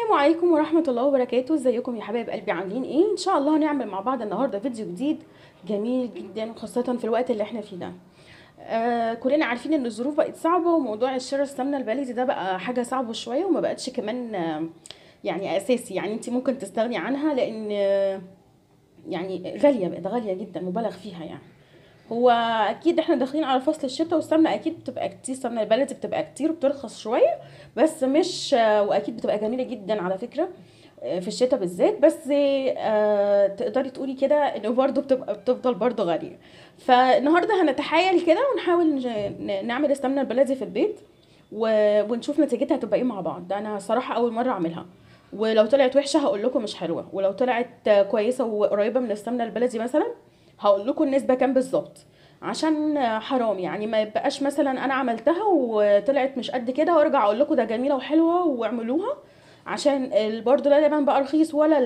السلام عليكم ورحمة الله وبركاته ازيكم يا حبايب قلبي عاملين ايه ان شاء الله هنعمل مع بعض النهاردة فيديو جديد جميل جدا خاصة في الوقت اللي احنا فيه ده آه كلنا عارفين ان الظروف بقت صعبة وموضوع الشراء السمنة البلدي ده بقى حاجة صعبة شوية وما بقتش كمان آه يعني اساسي يعني انت ممكن تستغني عنها لان آه يعني غالية بقت غالية جدا مبالغ فيها يعني هو اكيد احنا داخلين على فصل الشتاء والسمنه اكيد بتبقى كتير السمنه البلدي بتبقى كتير وبترخص شويه بس مش واكيد بتبقى جميله جدا على فكره في الشتاء بالذات بس آه تقدري تقولي كده انه برضه بتبقى بتفضل برضه غاليه فالنهارده هنتحايل كده ونحاول نعمل السمنه البلدي في البيت ونشوف نتيجتها هتبقى ايه مع بعض ده انا صراحه اول مره اعملها ولو طلعت وحشه هقول لكم مش حلوه ولو طلعت كويسه وقريبه من السمنه البلدي مثلا هقول لكم النسبه كام بالظبط عشان حرام يعني ما يبقاش مثلا انا عملتها وطلعت مش قد كده وارجع اقول لكم ده جميله وحلوه واعملوها عشان برضو لا لبن بقى رخيص ولا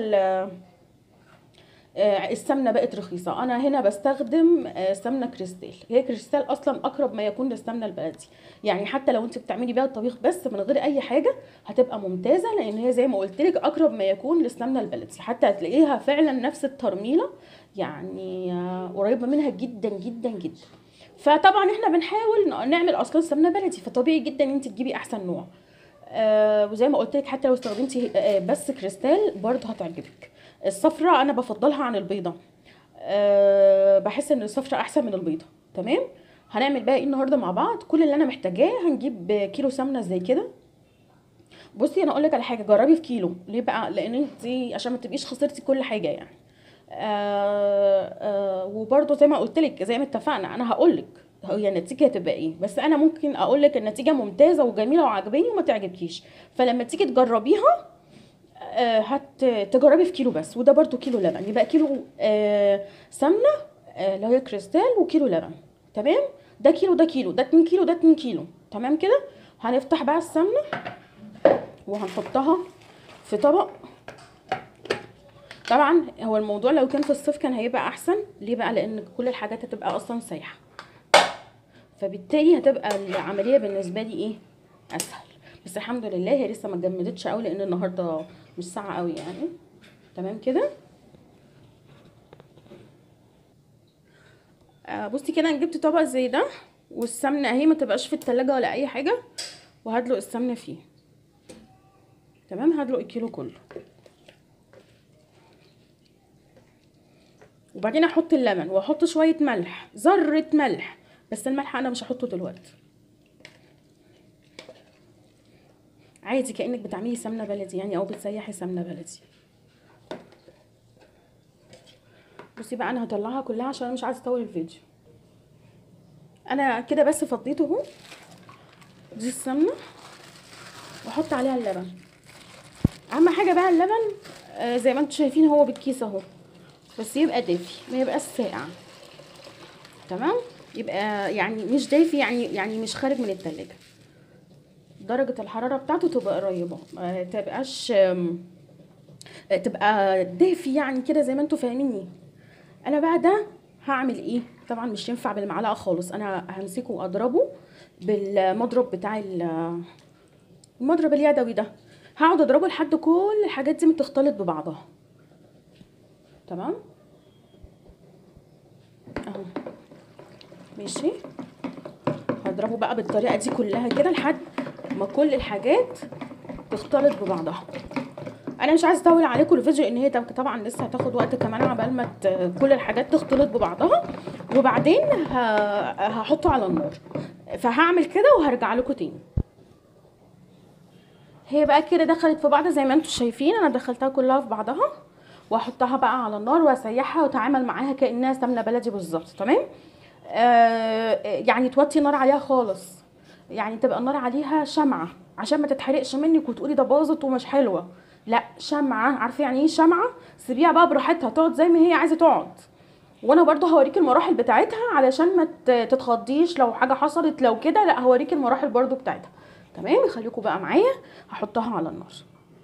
السمنه بقت رخيصه انا هنا بستخدم سمنه كريستال هي كريستال اصلا اقرب ما يكون للسمنه البلدي يعني حتى لو انت بتعملي بيها الطبيخ بس من غير اي حاجه هتبقى ممتازه لان هي زي ما قلت لك اقرب ما يكون للسمنه البلدي حتى هتلاقيها فعلا نفس الترميله يعني قريبه منها جدا جدا جدا فطبعا احنا بنحاول نعمل اصلا سمنه بلدي فطبيعي جدا ان انت تجيبي احسن نوع آه وزي ما قلت لك حتى لو استخدمتي آه بس كريستال برضه هتعجبك الصفراء انا بفضلها عن البيضه أه بحس ان الصفراء احسن من البيضه تمام هنعمل بقى ايه النهارده مع بعض كل اللي انا محتاجاه هنجيب كيلو سمنه زي كده بصي انا اقول لك على حاجه جربي في كيلو ليه بقى لان انت عشان ما تبقيش خسرتي كل حاجه يعني أه أه وبرده زي ما قلت لك زي ما اتفقنا انا هقول لك هي النتيجه هتبقى ايه بس انا ممكن اقول لك النتيجه ممتازه وجميله وعجباني وما تعجبكيش فلما تيجي تجربيها هت تجربي في كيلو بس وده برضو كيلو لبن يبقى كيلو آه سمنه آه اللي هي كريستال وكيلو لبن تمام ده كيلو ده كيلو ده 2 كيلو ده 2 كيلو تمام كده هنفتح بقى السمنه وهنحطها في طبق طبعا هو الموضوع لو كان في الصيف كان هيبقى احسن ليه بقى لان كل الحاجات هتبقى اصلا سايحه فبالتالي هتبقى العمليه بالنسبه لي ايه اسهل بس الحمد لله هي لسه ما اتجمدتش قوي لان النهارده مش ساعه قوي يعني تمام كده آه بصي كده انا جبت طبق زي ده والسمنه اهي ما تبقاش في التلاجة ولا اي حاجه وهدلق السمنه فيه تمام هدلق الكيلو كله وبعدين احط اللبن واحط شويه ملح ذره ملح بس الملح انا مش هحطه دلوقتي عادي كانك بتعملي سمنه بلدي يعني او بتسيحي سمنه بلدي بصي بقى انا هطلعها كلها عشان انا مش عايزه اطول الفيديو انا كده بس فضيته اهو دي السمنه واحط عليها اللبن اهم حاجه بقى اللبن آه زي ما انتم شايفين هو بالكيس اهو بس يبقى دافي ما يبقاش ساقع تمام يبقى يعني مش دافي يعني يعني مش خارج من التلاجة درجة الحرارة بتاعته تبقى قريبة ما تبقاش تبقى دافي يعني كده زي ما انتوا فاهميني انا بقى ده هعمل ايه طبعا مش ينفع بالمعلقة خالص انا همسكه واضربه بالمضرب بتاع المضرب اليدوي ده هقعد اضربه لحد كل الحاجات دي تختلط ببعضها تمام اهو ماشي هضربه بقى بالطريقه دي كلها كده لحد ما كل الحاجات تختلط ببعضها انا مش عايزه اطول عليكم الفيديو ان هي طبعا لسه هتاخد وقت كمان عبال ما كل الحاجات تختلط ببعضها وبعدين هحطه على النار فهعمل كده وهرجع لكم تاني هي بقى كده دخلت في بعض زي ما انتم شايفين انا دخلتها كلها في بعضها واحطها بقى على النار واسيحها واتعامل معاها كانها سمنه بلدي بالظبط تمام آه يعني توطي النار عليها خالص يعني تبقى النار عليها شمعة عشان ما تتحرقش منك وتقولي ده باظت ومش حلوة لا شمعة عارفة يعني ايه شمعة سيبيها بقى براحتها تقعد زي ما هي عايزة تقعد وانا برضو هوريك المراحل بتاعتها علشان ما تتخضيش لو حاجة حصلت لو كده لا هوريك المراحل برضو بتاعتها تمام خليكم بقى معايا هحطها على النار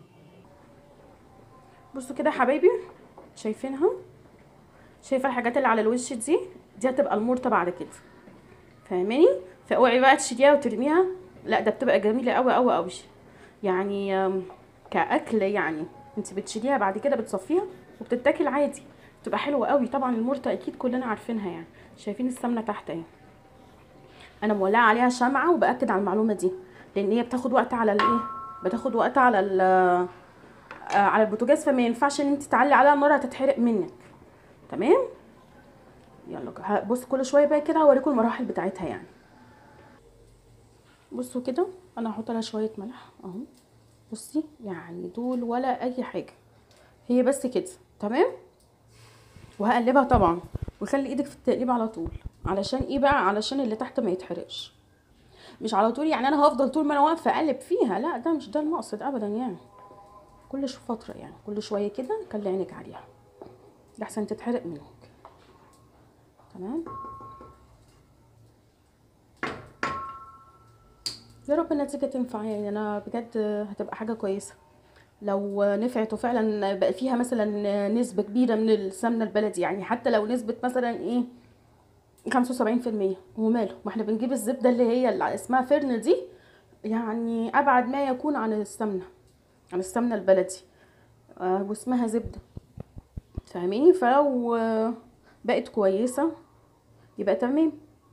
بصوا كده يا حبايبي شايفينها شايفه الحاجات اللي على الوش دي دي هتبقى المرطه بعد كده فاهماني فاوعي بقى تشيليها وترميها لا ده بتبقى جميله قوي قوي قوي يعني كاكل يعني انت بتشيليها بعد كده بتصفيها وبتتاكل عادي بتبقى حلوه قوي طبعا المرته اكيد كلنا عارفينها يعني شايفين السمنه تحت اهي انا مولعه عليها شمعه وباكد على المعلومه دي لان هي بتاخد وقت على الايه بتاخد وقت على ال آه، على البوتاجاز فما ينفعش ان انت تعلي عليها النار هتتحرق منك تمام يلا ه- بص كل شويه بقى كده هوريكم المراحل بتاعتها يعني بصوا كده انا هحط لها شويه ملح اهو بصي يعني دول ولا اي حاجه هي بس كده تمام وهقلبها طبعا وخلي ايدك في التقليب على طول علشان ايه بقى علشان اللي تحت ما يتحرقش مش على طول يعني انا هفضل طول ما انا واقفه اقلب فيها لا ده مش ده المقصد ابدا يعني كل شو فتره يعني كل شويه كده خلي عينك عليها لحسن تتحرق منك تمام يا رب النتيجه تنفع يعني انا بجد هتبقى حاجه كويسه لو نفعت وفعلا بقى فيها مثلا نسبة كبيرة من السمنة البلدي يعني حتى لو نسبة مثلا ايه خمسة وسبعين في المية وماله ما احنا بنجيب الزبدة اللي هي اللي اسمها فرن دي يعني أبعد ما يكون عن السمنة عن السمنة البلدي آه واسمها زبدة فاهميني فلو آه، بقت كويسة يبقى تمام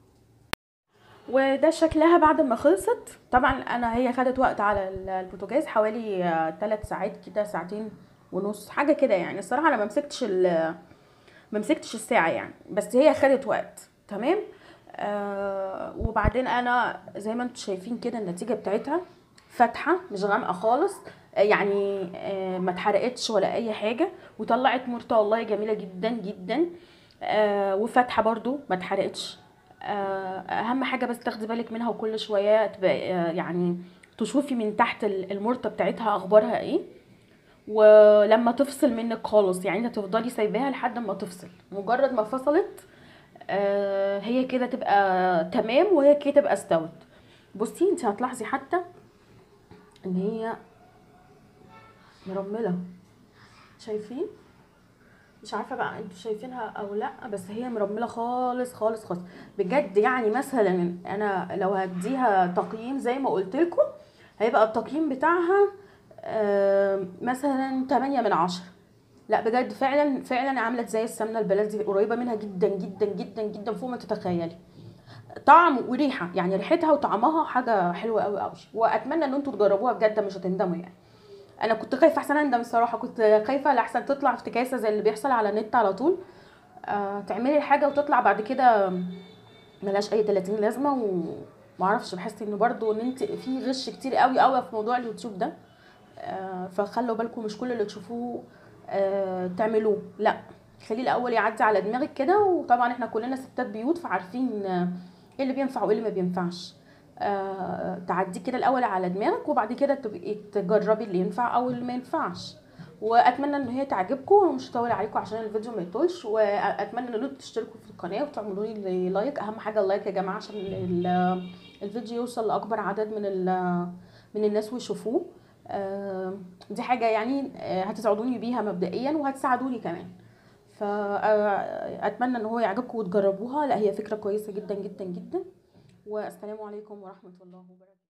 وده شكلها بعد ما خلصت طبعا انا هي خدت وقت على ال- البوتاجاز حوالي ثلاث ساعات كده ساعتين ونص حاجه كده يعني الصراحه انا ما مسكتش ال- ما مسكتش الساعه يعني بس هي خدت وقت تمام آه وبعدين انا زي ما انتم شايفين كده النتيجه بتاعتها فاتحه مش غامقه خالص آه، يعني آه ما اتحرقتش ولا اي حاجه وطلعت مرته والله جميله جدا جدا آه وفاتحه برضو ما اتحرقتش آه، اهم حاجه بس تاخدي بالك منها وكل شويه تبقى آه، يعني تشوفي من تحت ال- المرته بتاعتها اخبارها ايه ولما تفصل منك خالص يعني انت تفضلي سايباها لحد ما تفصل مجرد ما فصلت آه، هي كده تبقى تمام وهي كده تبقى استوت بصي انت هتلاحظي حتى ان هي مرمله شايفين مش عارفه بقى انتوا شايفينها او لا بس هي مرمله خالص خالص خالص بجد يعني مثلا انا لو هديها تقييم زي ما قلت لكم هيبقى التقييم بتاعها آه، مثلا 8 من 10 لا بجد فعلا فعلا عملت زي السمنه البلدي قريبه منها جدا جدا جدا جدا فوق ما تتخيلي طعم وريحه يعني ريحتها وطعمها حاجه حلوه قوي قوي واتمنى ان انتوا تجربوها بجد مش هتندموا يعني انا كنت خايفه احسن اندم الصراحه كنت خايفه لاحسن تطلع افتكاسه زي اللي بيحصل على النت على طول آه تعملي الحاجه وتطلع بعد كده ملهاش اي 30 لازمه ومعرفش بحس انه برضو ان انت في غش كتير قوي قوي في موضوع اليوتيوب ده آه فخلوا بالكم مش كل اللي تشوفوه آه تعملوه لا خليه الاول يعدي على دماغك كده وطبعا احنا كلنا ستات بيوت فعارفين آه، ايه اللي بينفع وايه اللي ما بينفعش آه تعديه كده الاول على دماغك وبعد كده تبقي تجربي اللي ينفع او اللي ما ينفعش واتمنى ان هي تعجبكم ومش هطول عليكم عشان الفيديو ما يطولش واتمنى ان انتوا تشتركوا في القناه وتعملوا لي لايك اهم حاجه اللايك يا جماعه عشان ال- الفيديو يوصل لاكبر عدد من ال- من الناس ويشوفوه آه، دي حاجه يعني آه، هتساعدوني بيها مبدئيا وهتساعدوني كمان فاتمنى ان هو يعجبكم وتجربوها لا هي فكره كويسه جدا جدا جدا والسلام عليكم ورحمه الله وبركاته